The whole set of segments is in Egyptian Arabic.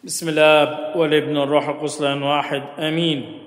بسم الله والابن الروح القدس الان واحد امين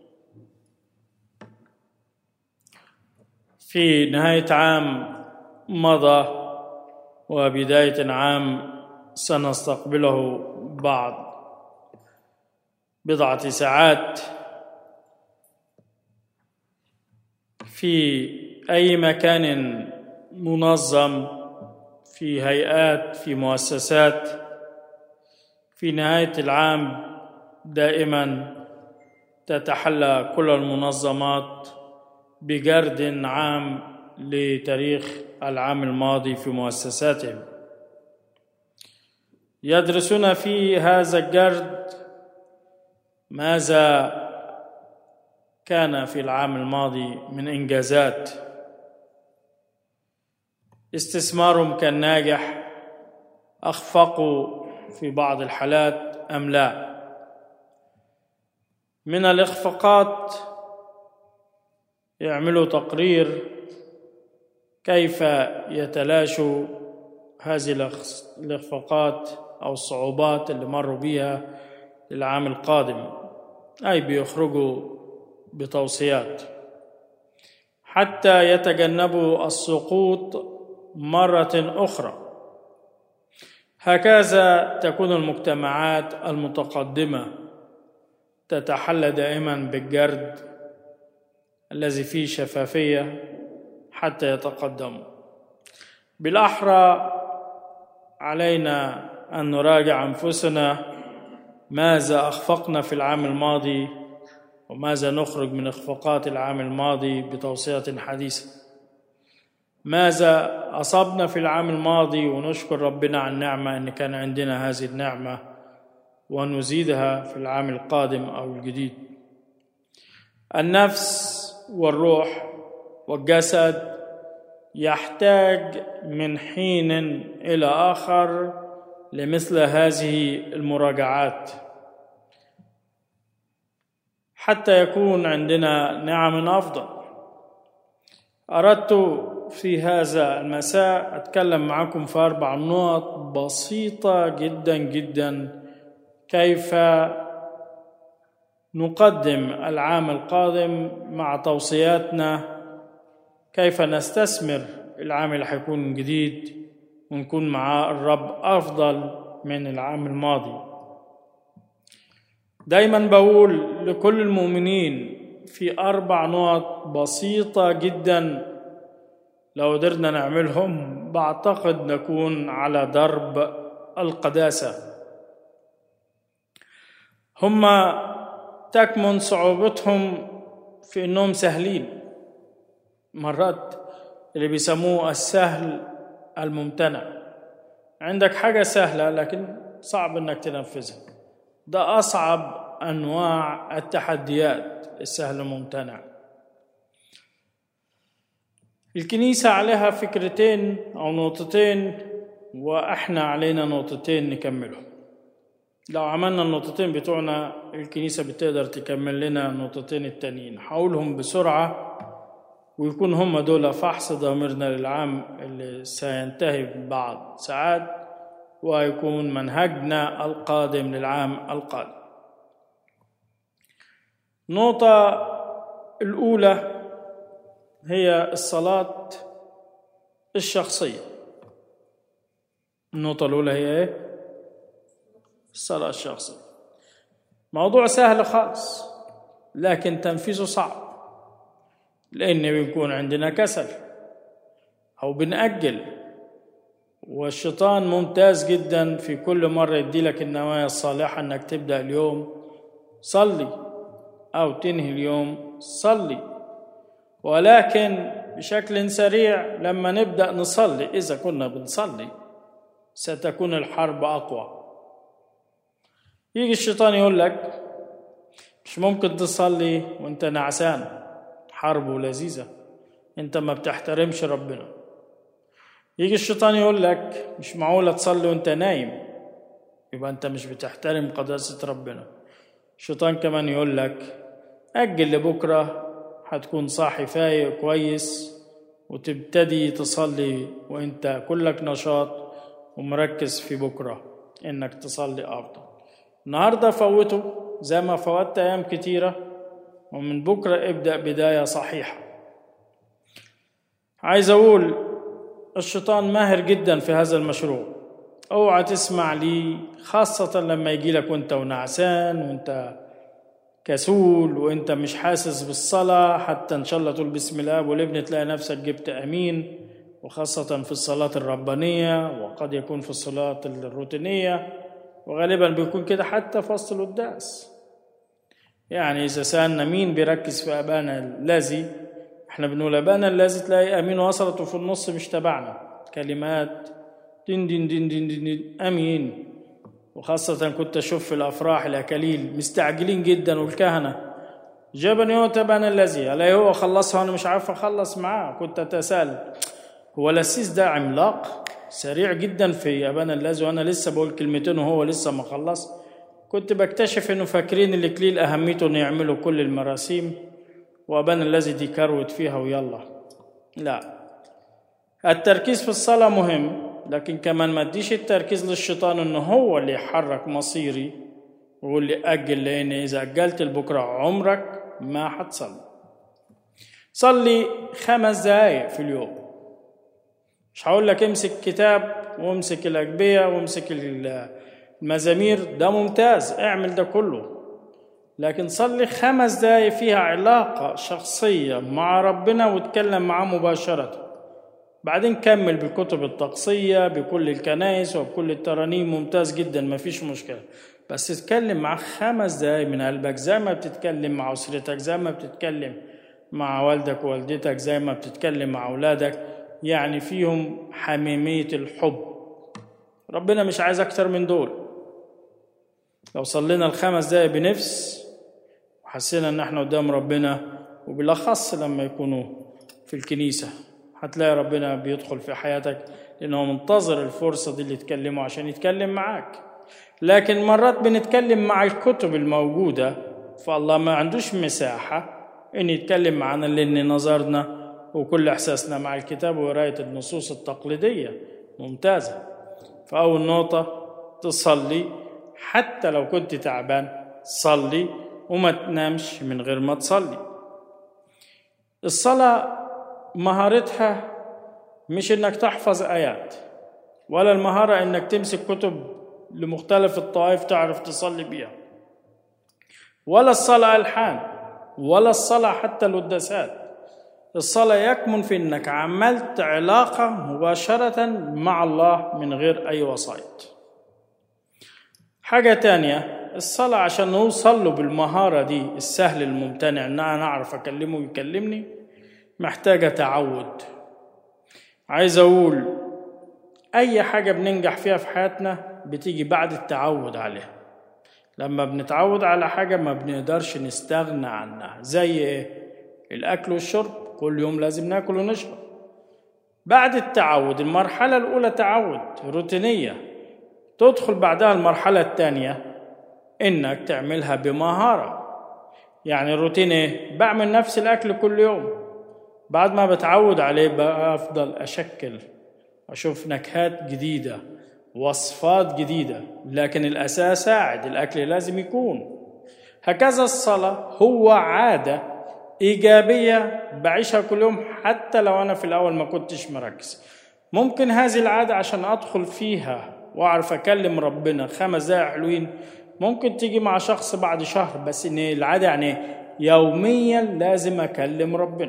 في نهايه عام مضى وبدايه عام سنستقبله بعد بضعه ساعات في اي مكان منظم في هيئات في مؤسسات في نهايه العام دائما تتحلى كل المنظمات بجرد عام لتاريخ العام الماضي في مؤسساتهم يدرسون في هذا الجرد ماذا كان في العام الماضي من انجازات استثمارهم كان ناجح اخفقوا في بعض الحالات ام لا من الاخفاقات يعملوا تقرير كيف يتلاشوا هذه الاخفاقات او الصعوبات اللي مروا بها للعام القادم اي بيخرجوا بتوصيات حتى يتجنبوا السقوط مره اخرى هكذا تكون المجتمعات المتقدمه تتحلى دائما بالجرد الذي فيه شفافيه حتى يتقدموا بالاحرى علينا ان نراجع انفسنا ماذا اخفقنا في العام الماضي وماذا نخرج من اخفاقات العام الماضي بتوصيه حديثه ماذا اصبنا في العام الماضي ونشكر ربنا على النعمه ان كان عندنا هذه النعمه ونزيدها في العام القادم او الجديد النفس والروح والجسد يحتاج من حين الى اخر لمثل هذه المراجعات حتى يكون عندنا نعم افضل اردت في هذا المساء اتكلم معكم في اربع نقط بسيطه جدا جدا كيف نقدم العام القادم مع توصياتنا كيف نستثمر العام اللي هيكون جديد ونكون مع الرب افضل من العام الماضي دايما بقول لكل المؤمنين في اربع نقط بسيطه جدا لو قدرنا نعملهم بعتقد نكون على درب القداسه هما تكمن صعوبتهم في انهم سهلين مرات اللي بيسموه السهل الممتنع عندك حاجه سهله لكن صعب انك تنفذها ده اصعب انواع التحديات السهل الممتنع الكنيسه عليها فكرتين او نقطتين واحنا علينا نقطتين نكملهم لو عملنا النقطتين بتوعنا الكنيسة بتقدر تكمل لنا النقطتين التانيين هقولهم بسرعة ويكون هم دول فحص ضميرنا للعام اللي سينتهي بعد ساعات ويكون منهجنا القادم للعام القادم النقطة الأولى هي الصلاة الشخصية النقطة الأولى هي إيه؟ الصلاة الشخصية موضوع سهل خالص لكن تنفيذه صعب لأن بيكون عندنا كسل أو بنأجل والشيطان ممتاز جدا في كل مرة يدي لك النوايا الصالحة إنك تبدأ اليوم صلي أو تنهي اليوم صلي ولكن بشكل سريع لما نبدأ نصلي إذا كنا بنصلي ستكون الحرب أقوى يجي الشيطان يقول لك مش ممكن تصلي وانت نعسان حرب لذيذة انت ما بتحترمش ربنا يجي الشيطان يقول لك مش معقولة تصلي وانت نايم يبقى انت مش بتحترم قداسة ربنا الشيطان كمان يقول لك أجل لبكرة هتكون صاحي فايق كويس وتبتدي تصلي وانت كلك نشاط ومركز في بكرة انك تصلي افضل النهارده فوته زي ما فوتت ايام كتيره ومن بكره ابدا بدايه صحيحه عايز اقول الشيطان ماهر جدا في هذا المشروع اوعى تسمع لي خاصة لما يجي لك وانت ونعسان وانت كسول وانت مش حاسس بالصلاة حتى ان شاء الله تقول بسم الله والابن تلاقي نفسك جبت امين وخاصة في الصلاة الربانية وقد يكون في الصلاة الروتينية وغالبا بيكون كده حتى في وسط القداس يعني إذا سألنا مين بيركز في أبانا الذي احنا بنقول أبانا الذي تلاقي أمين وصلت وفي النص مش تبعنا كلمات دين دين دين دين دين, دين أمين وخاصة كنت أشوف في الأفراح الأكاليل مستعجلين جدا والكهنة جابني هو تبعنا الذي علي هو خلصها وأنا مش عارف أخلص معاه كنت أتساءل هو الأسيس ده عملاق سريع جدا في أبانا الذي وأنا لسه بقول كلمتين وهو لسه ما خلص كنت بكتشف إنه فاكرين الإكليل أهميته إنه يعملوا كل المراسيم وأبانا الذي دي كروت فيها ويلا لا التركيز في الصلاة مهم لكن كمان ما اديش التركيز للشيطان انه هو اللي يحرك مصيري وهو اللي اجل لان اذا اجلت لبكره عمرك ما حتصلي صلي خمس دقايق في اليوم مش هقول لك امسك كتاب وامسك الاجبيه وامسك المزامير ده ممتاز اعمل ده كله لكن صلي خمس دقايق فيها علاقة شخصية مع ربنا واتكلم معاه مباشرة بعدين كمل بالكتب الطقسية بكل الكنائس وبكل الترانيم ممتاز جدا ما فيش مشكلة بس تتكلم مع خمس دقايق من قلبك زي ما بتتكلم مع أسرتك زي ما بتتكلم مع والدك ووالدتك زي ما بتتكلم مع أولادك يعني فيهم حميمية الحب ربنا مش عايز أكتر من دول لو صلينا الخمس دقايق بنفس وحسينا إن احنا قدام ربنا وبالأخص لما يكونوا في الكنيسة هتلاقي ربنا بيدخل في حياتك لأنه منتظر الفرصة دي اللي تكلمه عشان يتكلم معاك لكن مرات بنتكلم مع الكتب الموجودة فالله ما عندوش مساحة إن يتكلم معنا لأن نظرنا وكل إحساسنا مع الكتاب وقراية النصوص التقليدية ممتازة فأول نقطة تصلي حتى لو كنت تعبان صلي وما تنامش من غير ما تصلي الصلاة مهارتها مش انك تحفظ ايات ولا المهارة انك تمسك كتب لمختلف الطوائف تعرف تصلي بيها ولا الصلاة الحان ولا الصلاة حتى القداسات الصلاة يكمن في انك عملت علاقة مباشرة مع الله من غير اي وسائط حاجة تانية الصلاة عشان نوصل له بالمهارة دي السهل الممتنع ان انا اعرف اكلمه ويكلمني محتاجة تعود عايز أقول أي حاجة بننجح فيها في حياتنا بتيجي بعد التعود عليها لما بنتعود على حاجة ما بنقدرش نستغنى عنها زي إيه؟ الأكل والشرب كل يوم لازم ناكل ونشرب بعد التعود المرحلة الأولى تعود روتينية تدخل بعدها المرحلة الثانية إنك تعملها بمهارة يعني الروتين إيه؟ بعمل نفس الأكل كل يوم بعد ما بتعود عليه بقى أفضل أشكل أشوف نكهات جديدة وصفات جديدة لكن الأساس قاعد الأكل لازم يكون هكذا الصلاة هو عادة إيجابية بعيشها كل يوم حتى لو أنا في الأول ما كنتش مركز ممكن هذه العادة عشان أدخل فيها وأعرف أكلم ربنا خمس دقايق حلوين ممكن تيجي مع شخص بعد شهر بس إن العادة يعني يوميا لازم أكلم ربنا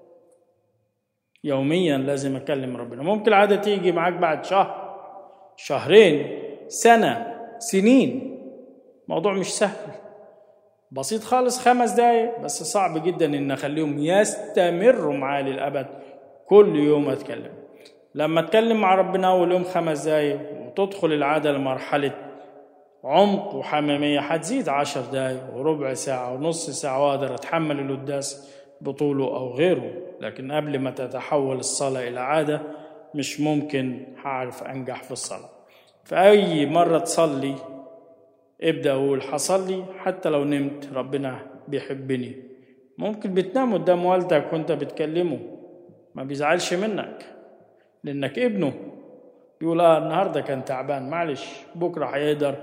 يوميا لازم اكلم ربنا ممكن العاده تيجي معاك بعد شهر شهرين سنه سنين موضوع مش سهل بسيط خالص خمس دقايق بس صعب جدا ان اخليهم يستمروا معايا للابد كل يوم اتكلم لما اتكلم مع ربنا اول يوم خمس دقايق وتدخل العاده لمرحله عمق وحميميه هتزيد عشر دقايق وربع ساعه ونص ساعه واقدر اتحمل القداس بطوله أو غيره لكن قبل ما تتحول الصلاة إلى عادة مش ممكن هعرف أنجح في الصلاة فأي مرة تصلي ابدأ أقول حصلي حتى لو نمت ربنا بيحبني ممكن بتنام قدام والدك وانت بتكلمه ما بيزعلش منك لأنك ابنه بيقول اه النهارده كان تعبان معلش بكره هيقدر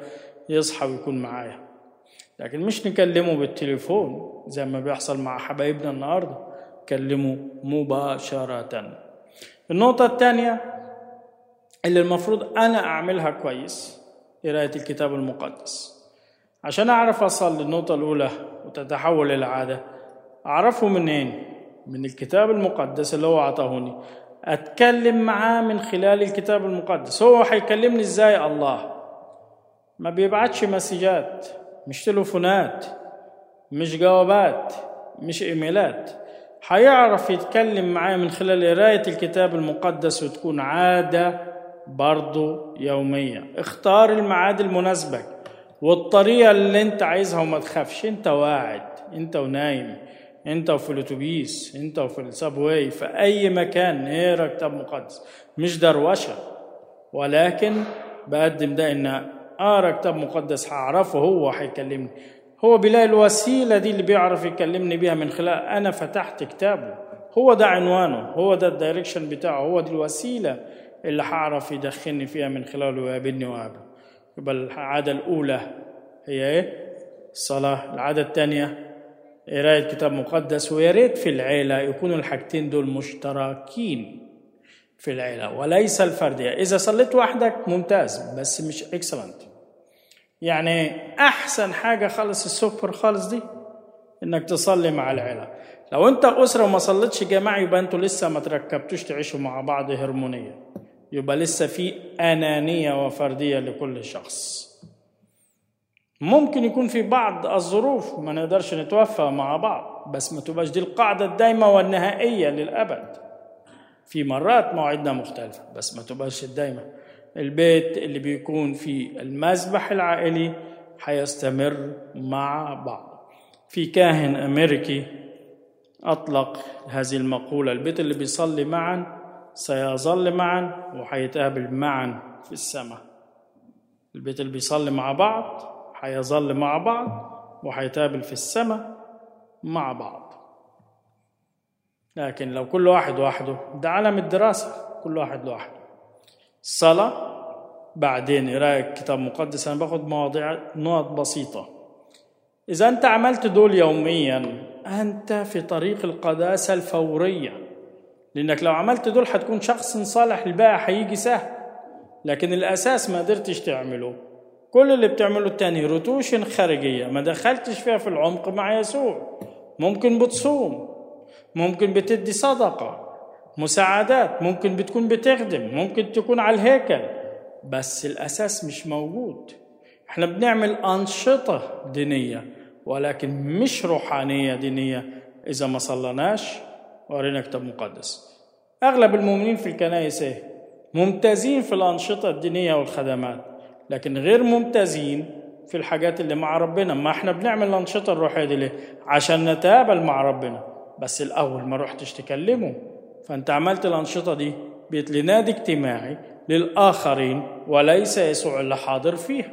يصحى ويكون معايا لكن مش نكلمه بالتليفون زي ما بيحصل مع حبايبنا النهارده كلمه مباشرة النقطة الثانية اللي المفروض أنا أعملها كويس قراية الكتاب المقدس عشان أعرف أصل للنقطة الأولى وتتحول إلى عادة أعرفه منين؟ من الكتاب المقدس اللي هو أعطاهوني أتكلم معاه من خلال الكتاب المقدس هو هيكلمني إزاي الله ما بيبعتش مسجات مش تليفونات مش جوابات مش إيميلات هيعرف يتكلم معاه من خلال قراية الكتاب المقدس وتكون عادة برضو يومية اختار الميعاد المناسبة والطريقة اللي انت عايزها وما تخافش انت واعد انت ونايم انت وفي الاتوبيس انت وفي السبواي في اي مكان اقرا كتاب مقدس مش دروشه ولكن بقدم ده ان اقرا كتاب مقدس هعرفه هو هيكلمني هو بيلاقي الوسيله دي اللي بيعرف يكلمني بيها من خلال انا فتحت كتابه هو ده عنوانه هو ده الدايركشن بتاعه هو دي الوسيله اللي هعرف يدخلني فيها من خلاله ويقابلني ويقابله يبقى العاده الاولى هي ايه الصلاه العاده الثانيه قراية كتاب مقدس ويا ريت في العيلة يكونوا الحاجتين دول مشتركين في العيلة وليس الفردية إذا صليت وحدك ممتاز بس مش اكسلنت يعني أحسن حاجة خالص السوبر خالص دي إنك تصلي مع العيلة لو أنت أسرة وما صليتش جماعي يبقى أنتوا لسه ما تركبتوش تعيشوا مع بعض هرمونية يبقى لسه في أنانية وفردية لكل شخص ممكن يكون في بعض الظروف ما نقدرش نتوفى مع بعض بس ما تبقاش دي القاعدة الدايمة والنهائية للأبد في مرات مواعيدنا مختلفة بس ما تبقاش الدايمة البيت اللي بيكون فيه المذبح العائلي حيستمر مع بعض في كاهن أمريكي أطلق هذه المقولة البيت اللي بيصلي معا سيظل معا وحيتقابل معا في السماء البيت اللي بيصلي مع بعض هيظل مع بعض وهيتقابل في السماء مع بعض لكن لو كل واحد وحده ده عالم الدراسة كل واحد لوحده الصلاة بعدين قراية كتاب مقدس أنا باخد مواضيع نقط بسيطة إذا أنت عملت دول يوميا أنت في طريق القداسة الفورية لأنك لو عملت دول هتكون شخص صالح الباقي هيجي سهل لكن الأساس ما قدرتش تعمله كل اللي بتعمله التاني رتوش خارجية ما دخلتش فيها في العمق مع يسوع ممكن بتصوم ممكن بتدي صدقة مساعدات ممكن بتكون بتخدم ممكن تكون على الهيكل بس الأساس مش موجود احنا بنعمل أنشطة دينية ولكن مش روحانية دينية إذا ما صلناش وقرينا كتاب مقدس أغلب المؤمنين في الكنائس إيه؟ ممتازين في الأنشطة الدينية والخدمات لكن غير ممتازين في الحاجات اللي مع ربنا ما احنا بنعمل الأنشطة الروحية دي ليه؟ عشان نتقابل مع ربنا بس الأول ما رحتش تكلمه فأنت عملت الأنشطة دي بيت لنادي اجتماعي للآخرين وليس يسوع اللي حاضر فيها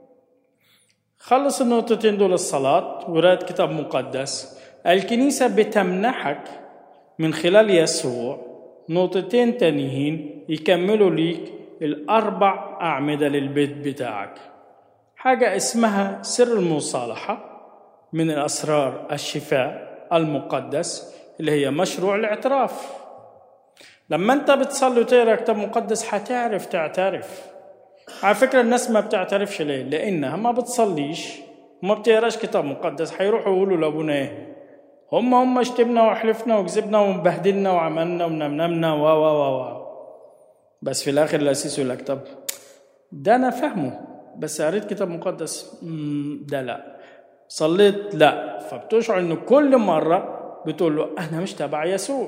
خلص النقطتين دول الصلاة وقراءة كتاب مقدس الكنيسة بتمنحك من خلال يسوع نقطتين تانيين يكملوا ليك الأربع أعمدة للبيت بتاعك حاجة اسمها سر المصالحة من الأسرار الشفاء المقدس اللي هي مشروع الاعتراف لما انت بتصلي وتقرا كتاب مقدس هتعرف تعترف على فكرة الناس ما بتعترفش ليه؟ لأنها ما بتصليش وما بتقراش كتاب مقدس هيروحوا يقولوا لأبونا إيه؟ هم هم شتمنا وحلفنا وكذبنا ومبهدلنا وعملنا ونمنمنا و و و و بس في الآخر الأسيس يقول لك طب ده أنا فاهمه بس قريت كتاب مقدس ده لا صليت لا فبتشعر إنه كل مرة بتقول له أنا مش تبع يسوع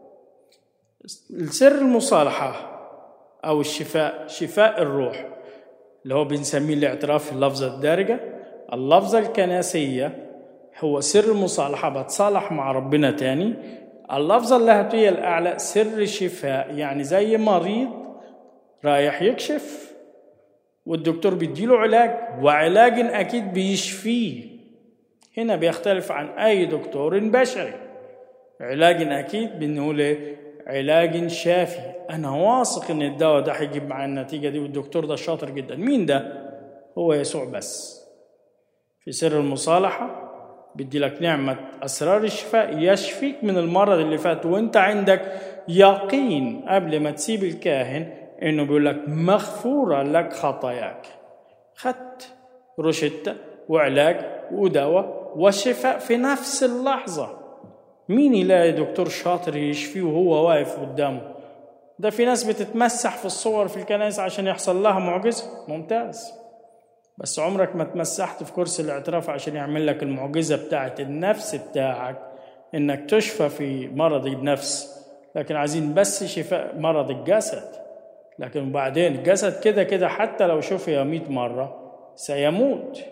السر المصالحة أو الشفاء شفاء الروح اللي هو بنسميه الاعتراف في اللفظة الدارجة اللفظة الكنسية هو سر المصالحة بتصالح مع ربنا تاني اللفظة اللاهوتية الأعلى سر شفاء يعني زي مريض رايح يكشف والدكتور بيديله علاج وعلاج أكيد بيشفيه هنا بيختلف عن أي دكتور بشري علاج أكيد بنقول علاج شافي أنا واثق إن الدواء ده هيجيب معايا النتيجة دي والدكتور ده شاطر جدا مين ده؟ هو يسوع بس في سر المصالحة بدي لك نعمة أسرار الشفاء يشفيك من المرض اللي فات وانت عندك يقين قبل ما تسيب الكاهن انه بيقول لك مغفورة لك خطاياك خدت روشتة وعلاج ودواء وشفاء في نفس اللحظة مين يلاقي دكتور شاطر يشفيه وهو واقف قدامه ده في ناس بتتمسح في الصور في الكنائس عشان يحصل لها معجزة ممتاز بس عمرك ما تمسحت في كرسي الاعتراف عشان يعمل لك المعجزة بتاعت النفس بتاعك انك تشفى في مرض النفس لكن عايزين بس شفاء مرض الجسد لكن بعدين الجسد كده كده حتى لو شفي مئة مرة سيموت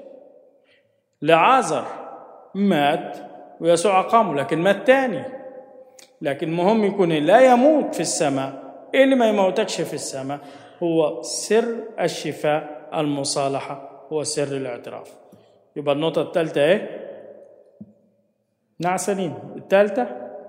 لعازر مات ويسوع أقامه لكن مات تاني لكن مهم يكون لا يموت في السماء إيه اللي ما يموتكش في السماء هو سر الشفاء المصالحة هو سر الاعتراف يبقى النقطة الثالثة إيه؟ نعسانين الثالثة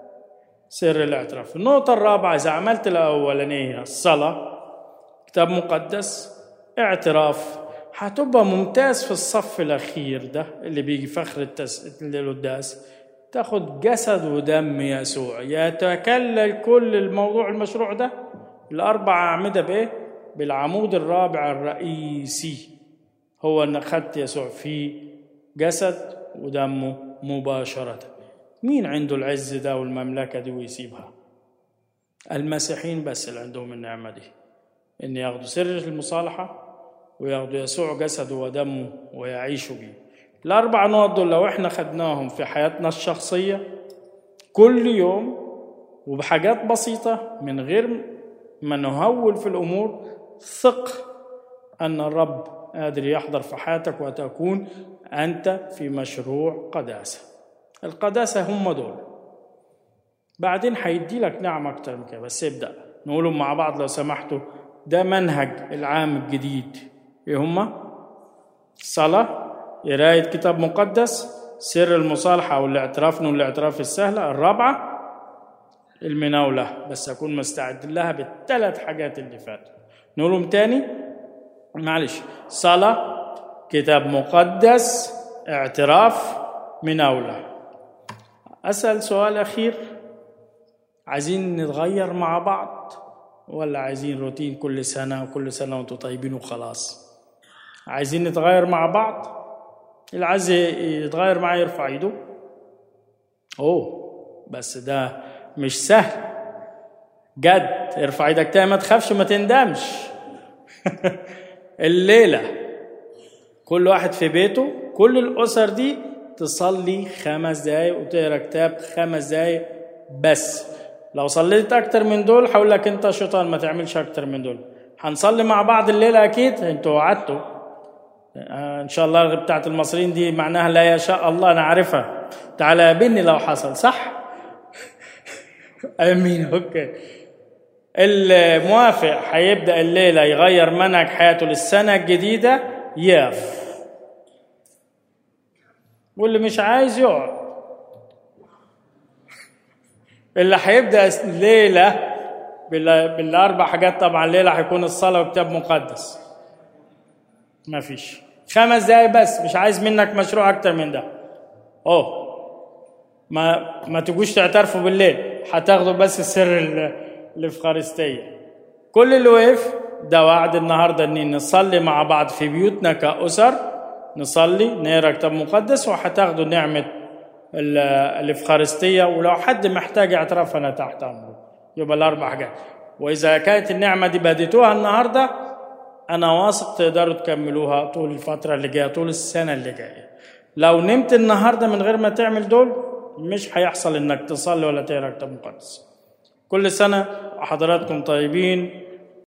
سر الاعتراف النقطة الرابعة إذا عملت الأولانية الصلاة كتاب مقدس اعتراف هتبقى ممتاز في الصف الأخير ده اللي بيجي فخر التس... القداس تاخد جسد ودم يسوع يتكلل كل الموضوع المشروع ده الأربع أعمدة بإيه؟ بالعمود الرابع الرئيسي هو أن أخذت يسوع في جسد ودمه مباشرة مين عنده العز ده والمملكة دي ويسيبها المسيحيين بس اللي عندهم النعمة دي إن ياخدوا سر المصالحة وياخدوا يسوع جسده ودمه ويعيشوا بيه الأربع نقط دول لو إحنا خدناهم في حياتنا الشخصية كل يوم وبحاجات بسيطة من غير ما نهول في الأمور ثق أن الرب قادر يحضر في حياتك وتكون أنت في مشروع قداسة القداسة هم دول بعدين هيدي لك نعمة أكتر من كده بس ابدأ نقولهم مع بعض لو سمحتوا ده منهج العام الجديد ايه هما الصلاة قراية كتاب مقدس سر المصالحة أو الاعتراف من الاعتراف السهلة الرابعة المناولة بس أكون مستعد لها بالثلاث حاجات اللي فاتوا نقولهم تاني معلش صلاة كتاب مقدس اعتراف مناولة أسأل سؤال أخير عايزين نتغير مع بعض ولا عايزين روتين كل سنة وكل سنة وانتم طيبين وخلاص عايزين نتغير مع بعض اللي عايز يتغير معايا يرفع ايده اوه بس ده مش سهل جد ارفع ايدك تاني ما تخافش ما تندمش الليلة كل واحد في بيته كل الأسر دي تصلي خمس دقايق وتقرا كتاب خمس دقايق بس لو صليت أكتر من دول هقول لك أنت شيطان ما تعملش أكتر من دول هنصلي مع بعض الليلة أكيد أنتوا وعدتوا ان شاء الله بتاعت المصريين دي معناها لا يشاء الله انا عارفها تعالى قابلني لو حصل صح امين اوكي الموافق هيبدا الليله يغير منهج حياته للسنه الجديده ياف واللي مش عايز يقعد اللي هيبدا الليله بالاربع حاجات طبعا الليله هيكون الصلاه وكتاب مقدس ما فيش خمس دقايق بس مش عايز منك مشروع اكتر من ده اوه ما ما تجوش تعترفوا بالليل هتاخدوا بس السر الافخارستيه كل اللي وقف ده وعد النهارده ان نصلي مع بعض في بيوتنا كاسر نصلي نقرا كتاب مقدس وهتاخدوا نعمه الافخارستيه ولو حد محتاج اعتراف انا تحت امره يبقى الاربع حاجات واذا كانت النعمه دي بديتوها النهارده انا واثق تقدروا تكملوها طول الفتره اللي جايه طول السنه اللي جايه لو نمت النهارده من غير ما تعمل دول مش هيحصل انك تصلي ولا تقرا كتاب مقدس كل سنه حضراتكم طيبين